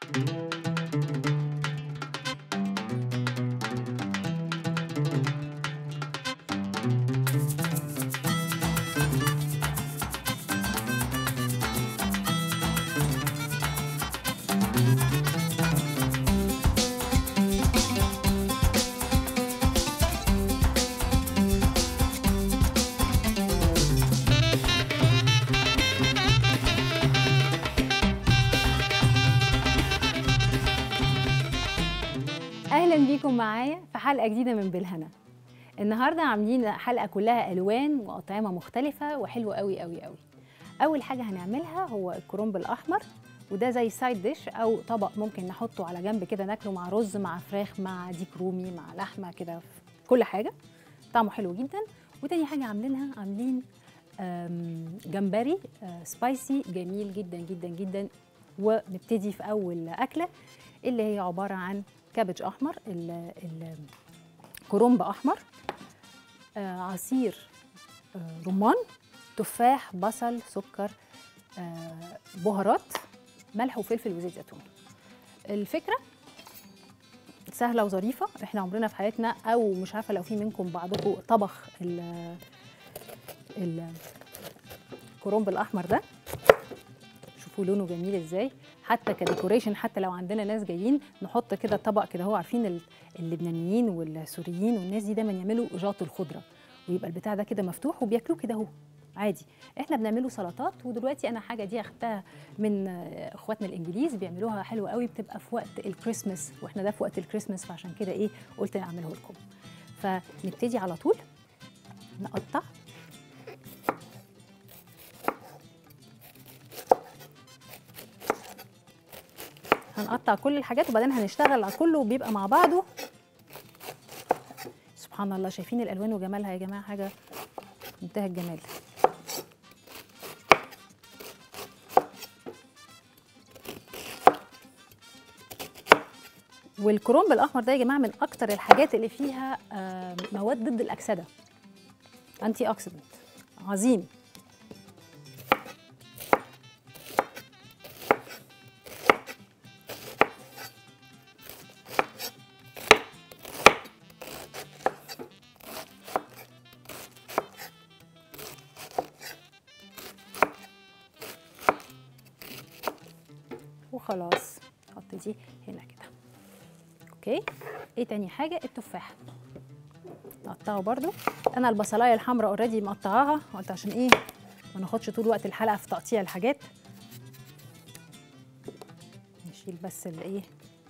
اهلا بيكم معايا في حلقه جديده من بالهنا النهارده عاملين حلقه كلها الوان واطعمه مختلفه وحلوه قوي قوي قوي اول حاجه هنعملها هو الكرنب الاحمر وده زي سايد ديش او طبق ممكن نحطه على جنب كده ناكله مع رز مع فراخ مع ديك رومي مع لحمه كده في كل حاجه طعمه حلو جدا وتاني حاجه عاملينها عاملين آم، جمبري آه، سبايسي جميل جدا جدا جدا ونبتدي في اول اكله اللي هي عباره عن كابج احمر ال- ال- كرنب احمر آه، عصير آه، رمان تفاح بصل سكر آه، بهارات ملح وفلفل وزيت زيتون الفكره سهله وظريفه احنا عمرنا في حياتنا او مش عارفه لو في منكم بعضكم طبخ ال- ال- الكرنب الاحمر ده شوفوا لونه جميل ازاي حتى كديكوريشن حتى لو عندنا ناس جايين نحط كده طبق كده هو عارفين ال- اللبنانيين والسوريين والناس دي دايما يعملوا جاط الخضره ويبقى البتاع ده كده مفتوح وبياكلوه كده اهو عادي احنا بنعمله سلطات ودلوقتي انا حاجه دي اخدتها من آه، اخواتنا الانجليز بيعملوها حلوه قوي بتبقى في وقت الكريسماس واحنا ده في وقت الكريسماس فعشان كده ايه قلت اعمله لكم فنبتدي على طول نقطع هنقطع كل الحاجات وبعدين هنشتغل على كله وبيبقى مع بعضه سبحان الله شايفين الالوان وجمالها يا جماعه حاجه منتهى الجمال والكرنب الاحمر ده يا جماعه من اكتر الحاجات اللي فيها آه، مواد ضد الاكسده انتي اوكسيدنت عظيم وخلاص حط دي هنا كده اوكي ايه تاني حاجه التفاح نقطعه برضو انا البصلايه الحمراء اوريدي مقطعاها قلت عشان ايه ما ناخدش طول وقت الحلقه في تقطيع الحاجات نشيل بس الايه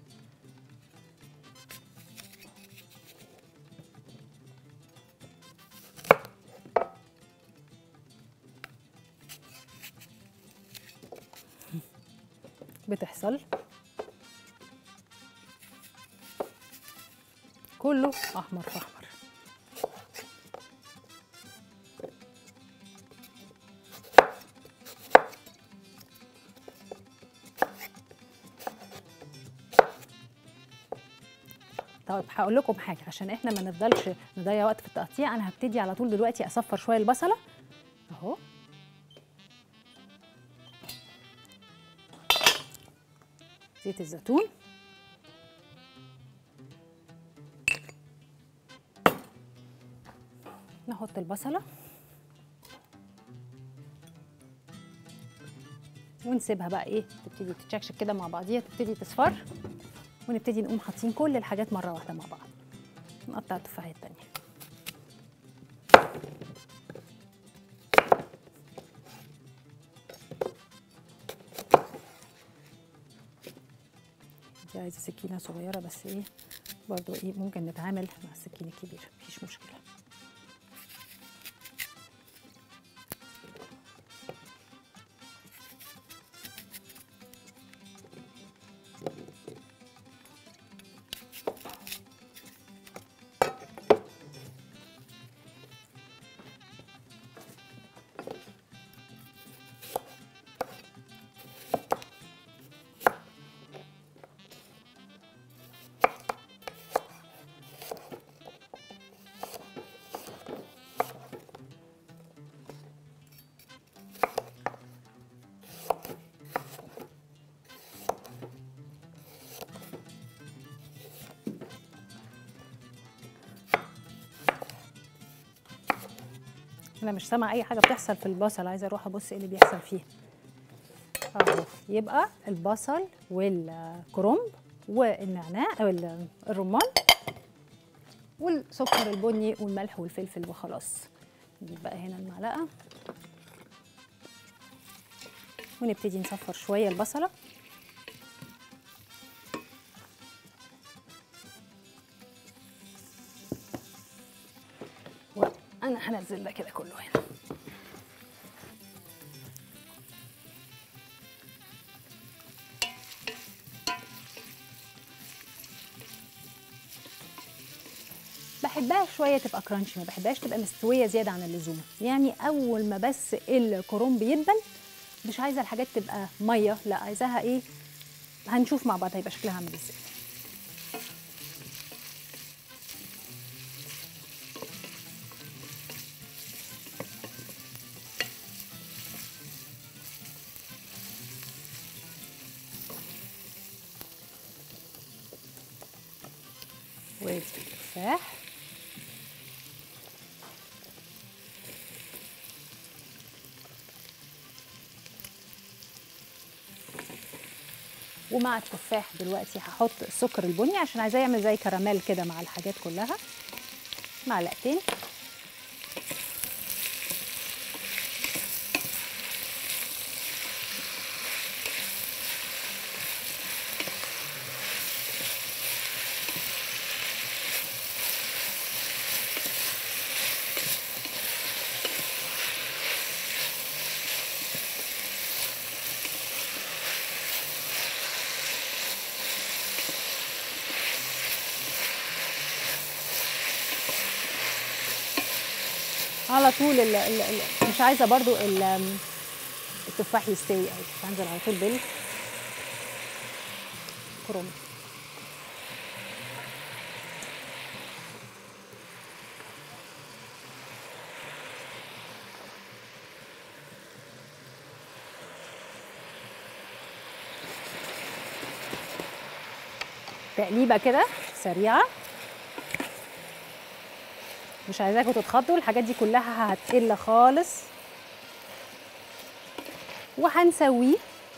بتحصل كله احمر في احمر طيب هقول لكم حاجه عشان احنا ما نفضلش نضيع وقت في التقطيع انا هبتدي على طول دلوقتي اصفر شويه البصله اهو زيت الزيتون نحط البصلة ونسيبها بقى ايه تبتدي تتشكشك كده مع بعضيها تبتدي تصفر ونبتدي نقوم حاطين كل الحاجات مرة واحدة مع بعض نقطع التفاحية التانية دي عايزة سكينة صغيرة بس ايه برضو ايه ممكن نتعامل مع السكينة الكبيرة مفيش مشكلة انا مش سامعه اي حاجه بتحصل في البصل عايزه اروح ابص ايه اللي بيحصل فيه اهو يبقى البصل والكرنب والنعناع او ال- الرمان والسكر البني والملح والفلفل وخلاص نجيب بقى هنا المعلقه ونبتدي نصفر شويه البصله وانا هنزل ده كده كله هنا بحبها شويه تبقى كرانشي ما بحبهاش تبقى مستويه زياده عن اللزوم يعني اول ما بس الكرنب يدبل مش عايزه الحاجات تبقى ميه لا عايزاها ايه هنشوف مع بعض هيبقى شكلها عامل ازاي وادي التفاح ومع التفاح دلوقتي هحط السكر البني عشان عايزاه يعمل زي كراميل كده مع الحاجات كلها معلقتين على طول ال ال ال مش عايزه برضو ال- التفاح يستوي قوي هنزل على طول بال كرنب تقليبه كده سريعه مش عايزاكم تتخضوا الحاجات دي كلها هتقل خالص وهنسويه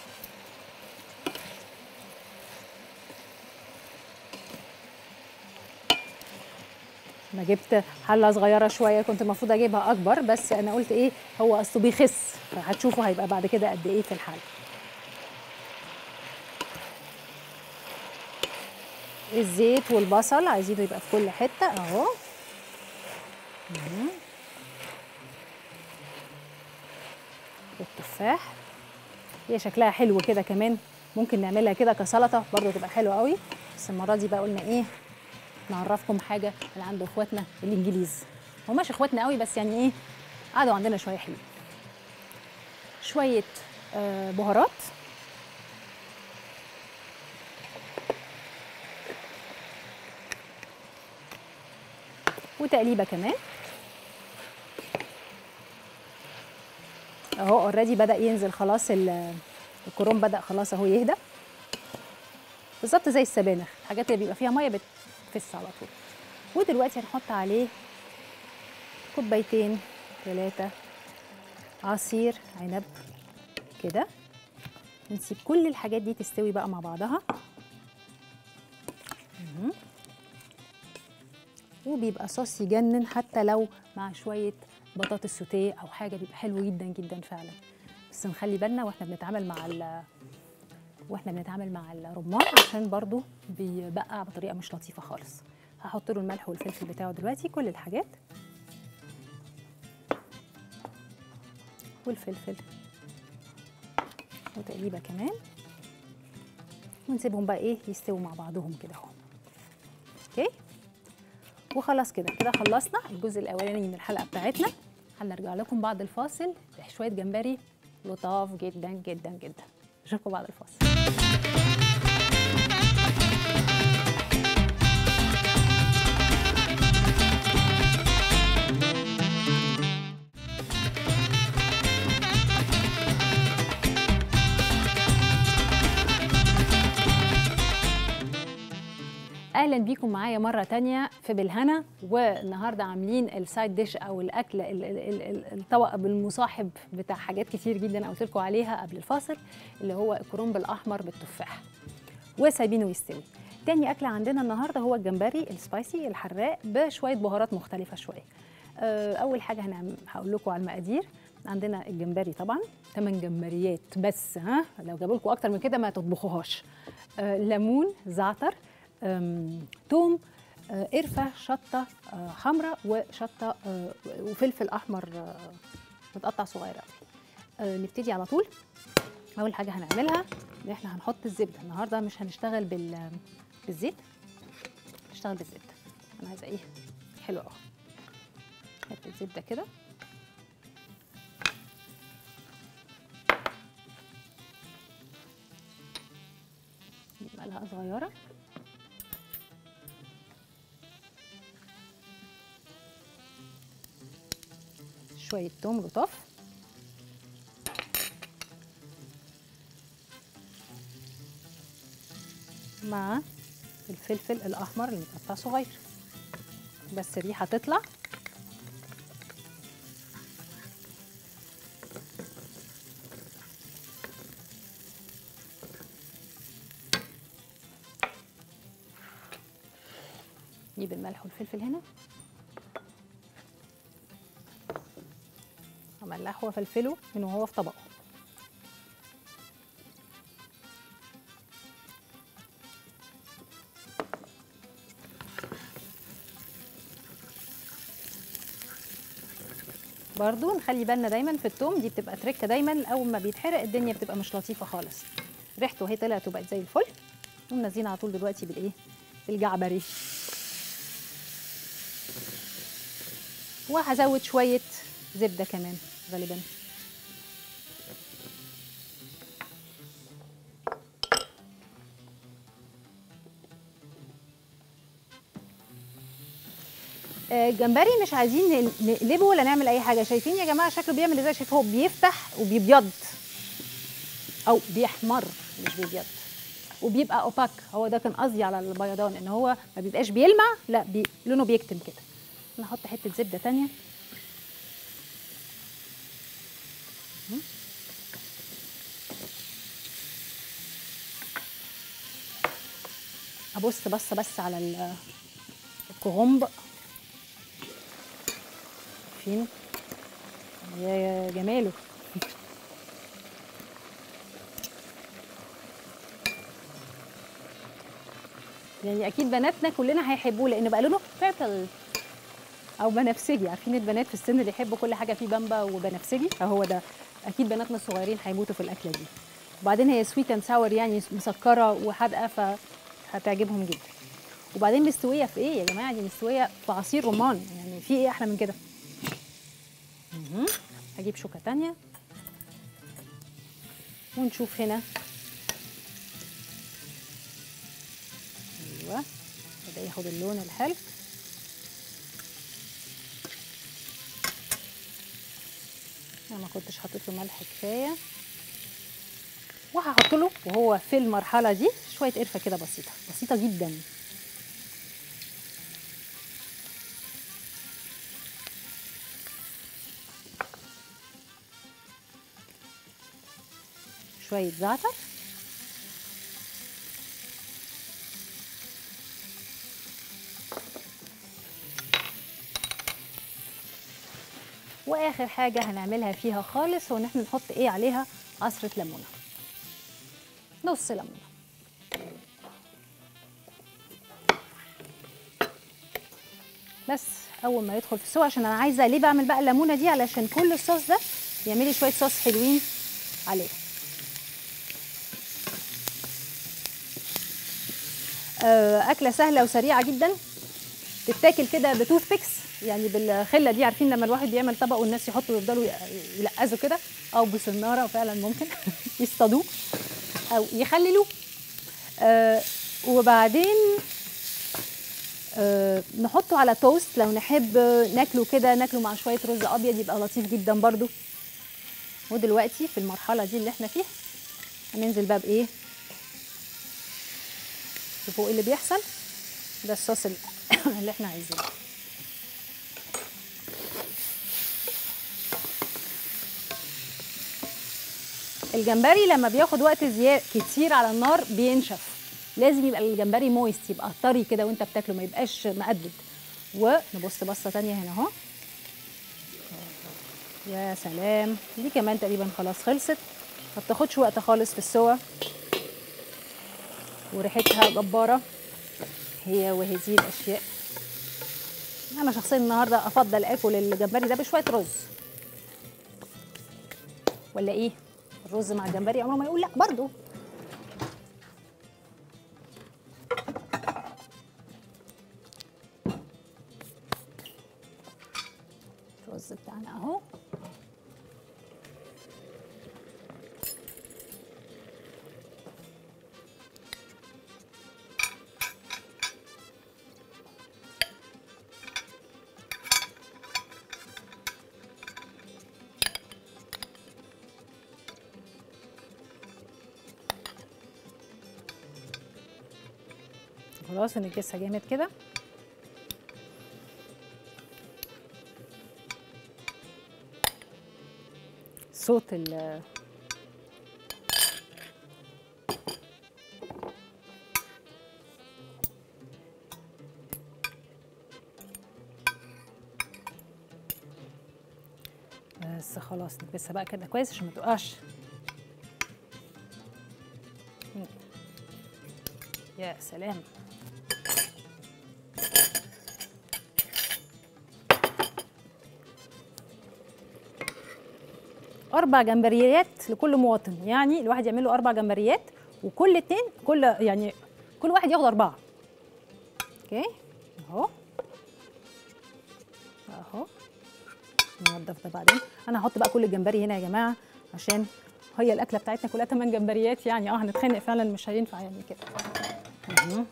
انا جبت حله صغيره شويه كنت المفروض اجيبها اكبر بس انا قلت ايه هو اصله بيخس فهتشوفوا هيبقى بعد كده قد ايه في الحله الزيت والبصل عايزينه يبقى في كل حته اهو والتفاح هي شكلها حلو كده كمان ممكن نعملها كده كسلطه برضه تبقى حلوه قوي بس المره دي بقى قلنا ايه نعرفكم حاجه اللي عند اخواتنا الانجليز هماش اخواتنا قوي بس يعني ايه قعدوا عندنا شويه حلوين شويه آه بهارات وتقليبه كمان اهو اوريدي بدا ينزل خلاص ال- الكروم بدا خلاص اهو يهدى بالظبط زي السبانخ الحاجات اللي بيبقى فيها ميه بتفس على طول ودلوقتي هنحط عليه كوبايتين ثلاثة عصير عنب كده نسيب كل الحاجات دي تستوي بقى مع بعضها مهم. وبيبقى صوص يجنن حتى لو مع شويه بطاطس سوتيه او حاجه بيبقى حلو جدا جدا فعلا بس نخلي بالنا واحنا بنتعامل مع ال واحنا بنتعامل مع الرمان عشان برضو بيبقع بطريقه مش لطيفه خالص هحط له الملح والفلفل بتاعه دلوقتي كل الحاجات والفلفل وتقليبه كمان ونسيبهم بقى ايه يستووا مع بعضهم كده اهو اوكي وخلاص كده كده خلصنا الجزء الاولاني من الحلقه بتاعتنا هنرجع لكم بعد الفاصل بشويه جمبري لطاف جدا جدا جدا اشوفكم بعد الفاصل اهلا بيكم معايا مره تانية في بالهنا والنهارده عاملين السايد ديش او الاكل ال- ال- ال- ال- الطبق بالمصاحب بتاع حاجات كتير جدا قلت لكم عليها قبل الفاصل اللي هو الكرنب الاحمر بالتفاح وسايبينه يستوي تاني اكله عندنا النهارده هو الجمبري السبايسي الحراق بشويه بهارات مختلفه شويه آه، اول حاجه هنعمل هقول لكم على المقادير عندنا الجمبري طبعا 8 جمبريات بس ها لو جابوا لكم اكتر من كده ما تطبخوهاش آه، ليمون زعتر آم، توم آه، قرفه شطه آه، حمراء وشطه آه، وفلفل احمر آه، متقطع صغير قوي آه، نبتدي على طول اول حاجه هنعملها ان احنا هنحط الزبده النهارده مش هنشتغل بال بالزيت هنشتغل بالزبده انا عايزه ايه حلو قوي حته زبده كده نجيب معلقه صغيره شويه توم لطاف مع الفلفل الاحمر اللي متقطع صغير بس الريحه تطلع نجيب الملح والفلفل هنا املحه وافلفله من وهو في طبقه برضو نخلي بالنا دايما في التوم دي بتبقى تركه دايما اول ما بيتحرق الدنيا بتبقى مش لطيفه خالص ريحته وهي طلعت وبقت زي الفل نقوم نازلين على طول دلوقتي بالايه بالجعبري وهزود شويه زبده كمان غالبا آه، الجمبري مش عايزين ن- نقلبه ولا نعمل اي حاجه شايفين يا جماعه شكله بيعمل ازاي شايف هو بيفتح وبيبيض او بيحمر مش بيبيض وبيبقى اوباك هو ده كان قصدي على البيضان ان هو ما بيبقاش بيلمع لا بي لونه بيكتم كده نحط حته زبده تانية مم. ابص بص بس على ال- الكرنب فين يا جماله يعني اكيد بناتنا كلنا هيحبوه لان بقى لونه بيربل او بنفسجي عارفين البنات في السن اللي يحبوا كل حاجه فيه بامبا وبنفسجي فهو ده اكيد بناتنا الصغيرين هيموتوا في الاكله دي وبعدين هي سويت اند ساور يعني مسكره وحادقه فهتعجبهم جدا وبعدين مستويه في ايه يا جماعه دي مستويه في عصير رمان يعني في ايه احلى من كده مهم. هجيب شوكه تانية ونشوف هنا ايوه بدا ياخد اللون الحلو انا ما كنتش حطيت له ملح كفايه وهحط له وهو في المرحله دي شويه قرفه كده بسيطه بسيطه جدا شويه زعتر واخر حاجه هنعملها فيها خالص هو ان احنا نحط ايه عليها عصره ليمونه نص ليمونه بس اول ما يدخل في السوا عشان انا عايزه ليه بعمل بقى الليمونه دي علشان كل الصوص ده يعملي شويه صوص حلوين عليه آه، اكله سهله وسريعه جدا تتاكل كده بتوث بيكس يعني بالخله دي عارفين لما الواحد بيعمل طبق والناس يحطوا يفضلوا يلقزوا كده او بسناره فعلا ممكن يصطادوه او يخللوه آه وبعدين آه نحطه على توست لو نحب ناكله كده ناكله مع شويه رز ابيض يبقى لطيف جدا برضو ودلوقتي في المرحله دي اللي احنا فيها هننزل بقى بايه شوفوا ايه اللي بيحصل ده الصوص ال- اللي احنا عايزينه الجمبري لما بياخد وقت زيادة كتير على النار بينشف لازم يبقى الجمبري مويست يبقى طري كده وانت بتاكله ما يبقاش مقدد ونبص بصه تانية هنا اهو يا سلام دي كمان تقريبا خلاص خلصت ما بتاخدش وقت خالص في السوا وريحتها جباره هي وهذه الاشياء انا شخصيا النهارده افضل اكل الجمبري ده بشويه رز ولا ايه الرز مع الجمبري عمره ما يقول لا برضه الرز بتاعنا اهو خلاص نكسها جامد كده صوت ال بس خلاص نكبسها بقى كده كويس عشان ما تقعش مم. يا سلام اربع جمبريات لكل مواطن يعني الواحد يعمل له اربع جمبريات وكل اتنين كل يعني كل واحد ياخد اربعه اوكي اهو اهو ننضف ده بعدين انا هحط بقى كل الجمبري هنا يا جماعه عشان هي الاكله بتاعتنا كلها 8 جمبريات يعني اه هنتخانق فعلا مش هينفع يعني كده مهم.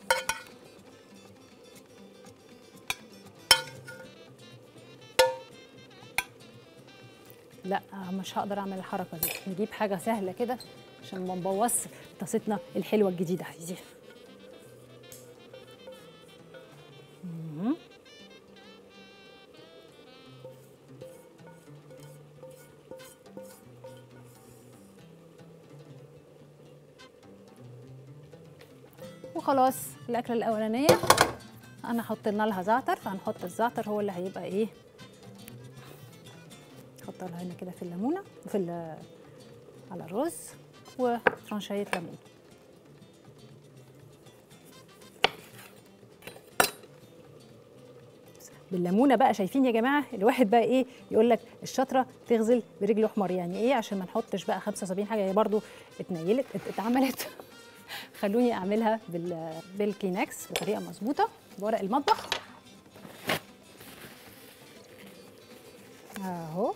لا مش هقدر اعمل الحركه دي نجيب حاجه سهله كده عشان ما نبوظ طاستنا الحلوه الجديده دي مهم. وخلاص الاكله الاولانيه انا حطينا لها زعتر فهنحط الزعتر هو اللي هيبقى ايه نحط لها هنا كده في الليمونه في ال- على الرز وترانشايه ليمون بالليمونه بقى شايفين يا جماعه الواحد بقى ايه يقول لك الشطره تغزل برجل احمر يعني ايه عشان ما نحطش بقى 75 حاجه هي برضو اتنيلت ات- اتعملت خلوني اعملها بال بالكلينكس بطريقه مظبوطه بورق المطبخ اهو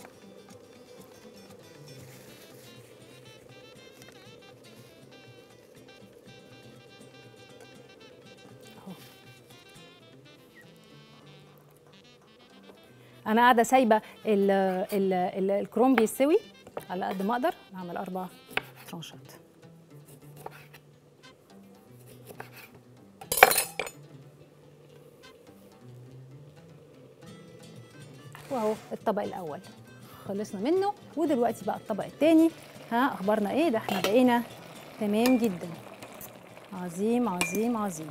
أهو. انا قاعده سايبه ال ال ال الكروم بيستوي على قد ما اقدر نعمل اربع ترانشات واهو الطبق الاول خلصنا منه ودلوقتي بقى الطبق التاني ها اخبارنا ايه ده احنا بقينا تمام جدا عظيم عظيم عظيم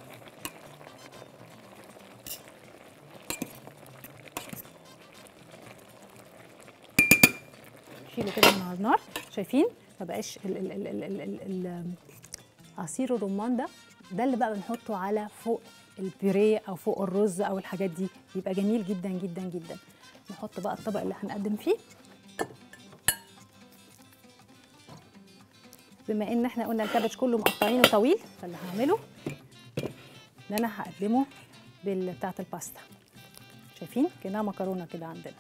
شيله كده من على النار شايفين ما بقاش ال ال ال ال ال ال ال عصير الرمان ده ده اللي بقى بنحطه على فوق البيوريه او فوق الرز او الحاجات دي بيبقى جميل جدا جدا جدا نحط بقى الطبق اللي هنقدم فيه بما ان احنا قلنا الكابج كله مقطعينه طويل فاللي هعمله ان انا هقدمه بال بتاعه الباستا شايفين كانها مكرونه كده عندنا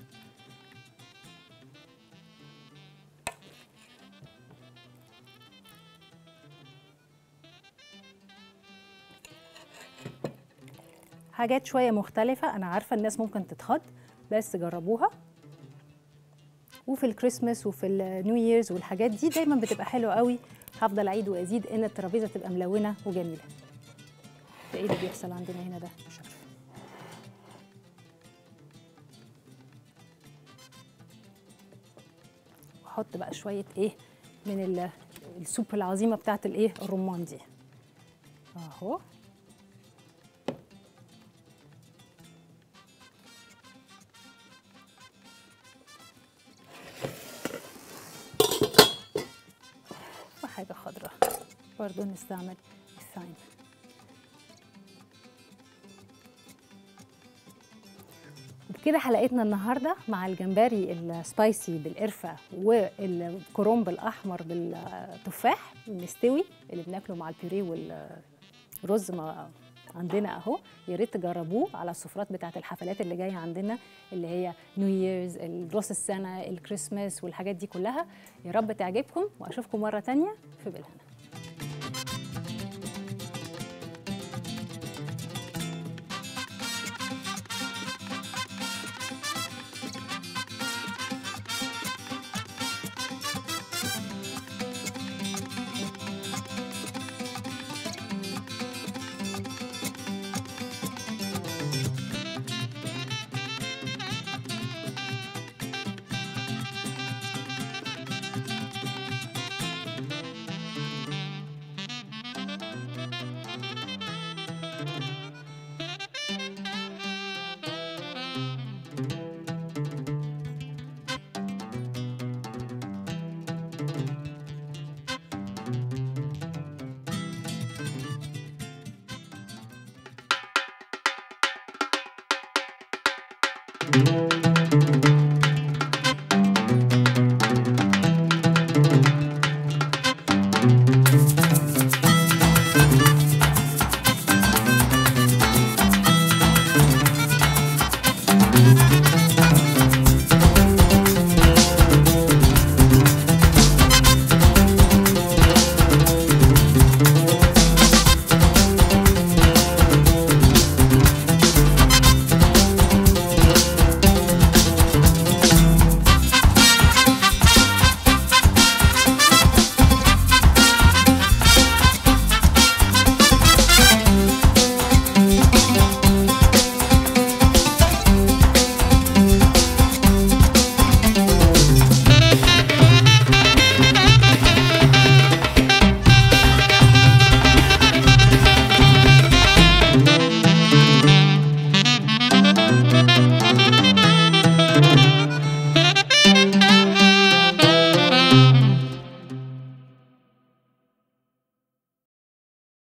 حاجات شويه مختلفه انا عارفه الناس ممكن تتخض بس جربوها وفي الكريسماس وفي النيو ييرز والحاجات دي دايما بتبقى حلوه قوي هفضل اعيد وازيد ان الترابيزه تبقى ملونه وجميله ده ايه اللي بيحصل عندنا هنا ده مش عارفه واحط بقى شويه ايه من ال- السوب العظيمه بتاعت الايه الرمان دي اهو وحاجه خضراء برضو نستعمل الثايم وبكده حلقتنا النهارده مع الجمبري السبايسي بالقرفه والكرنب الاحمر بالتفاح المستوي اللي بناكله مع البيوريه والرز ما عندنا اهو يا ريت تجربوه على السفرات بتاعه الحفلات اللي جايه عندنا اللي هي نيو ييرز راس السنه الكريسماس والحاجات دي كلها يا رب تعجبكم واشوفكم مره تانية في بالهنا